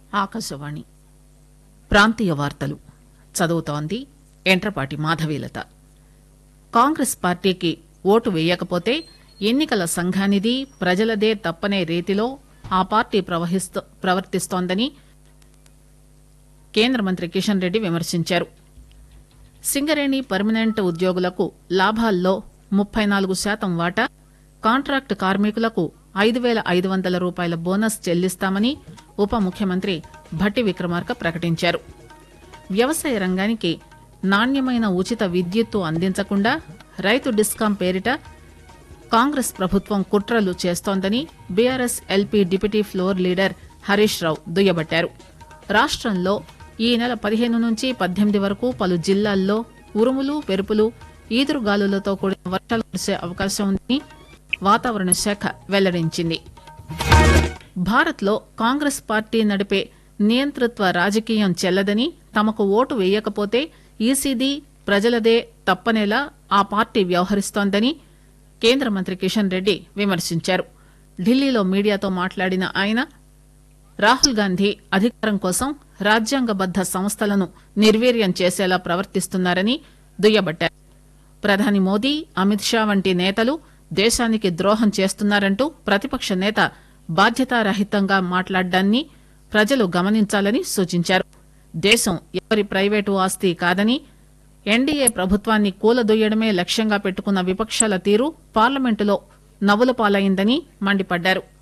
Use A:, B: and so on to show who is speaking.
A: ఆకాశవాణి ప్రాంతీయ వార్తలు చదువుతోంది ఎంట్రపాటి మాధవీలత కాంగ్రెస్ పార్టీకి ఓటు వేయకపోతే ఎన్నికల సంఘానిది ప్రజలదే తప్పనే రీతిలో ఆ పార్టీ ప్రవహిస్తూ ప్రవర్తిస్తోందని కేంద్ర మంత్రి కిషన్ రెడ్డి విమర్శించారు సింగరేణి పర్మనెంట్ ఉద్యోగులకు లాభాల్లో ముప్పై నాలుగు శాతం వాటా కాంట్రాక్టు కార్మికులకు ఐదు పేల ఐదు వందల రూపాయల బోనస్ చెల్లిస్తామని ఉప ముఖ్యమంత్రి భట్టి విక్రమార్క ప్రకటించారు వ్యవసాయ రంగానికి నాణ్యమైన ఉచిత విద్యుత్తు అందించకుండా రైతు డిస్కాం పేరిట కాంగ్రెస్ ప్రభుత్వం కుట్రలు చేస్తోందని BRS LP deputy floor leader Harish Rao దుయ్యబట్టారు రాష్టంలో ఈ నెల పదిహేను నుంచి పద్దెనిమిది వరకు పలు జిల్లాల్లో ఉరుములు పెరుపులు ఈదురుగాలులతో కూడిన వర్షాలు కురిసే అవకాశం ఉందని వాతావరణ శాఖ వెల్లడించింది భారత్లో కాంగ్రెస్ పార్టీ నడిపే నియంతృత్వ రాజకీయం చెల్లదని తమకు ఓటు వేయకపోతే ఈసీదీ ప్రజలదే తప్పనేలా ఆ పార్టీ వ్యవహరిస్తోందని కేంద్ర మంత్రి కిషన్ రెడ్డి విమర్శించారు ఢిల్లీలో మీడియాతో మాట్లాడిన ఆయన రాహుల్ గాంధీ అధికారం కోసం రాజ్యాంగబద్ద సంస్థలను నిర్వీర్యం చేసేలా ప్రవర్తిస్తున్నారని దుయ్యబట్టారు ప్రధాని మోదీ అమిత్ షా వంటి నేతలు దేశానికి ద్రోహం చేస్తున్నారంటూ ప్రతిపక్ష నేత బాధ్యతారహితంగా మాట్లాడ్డాన్ని ప్రజలు గమనించాలని సూచించారు దేశం ఎవరి ప్రైవేటు ఆస్తి కాదని ఎన్డీఏ ప్రభుత్వాన్ని కూలదొయ్యడమే లక్ష్యంగా పెట్టుకున్న విపక్షాల తీరు పార్లమెంటులో నవ్వుల పాలైందని మండిపడ్డారు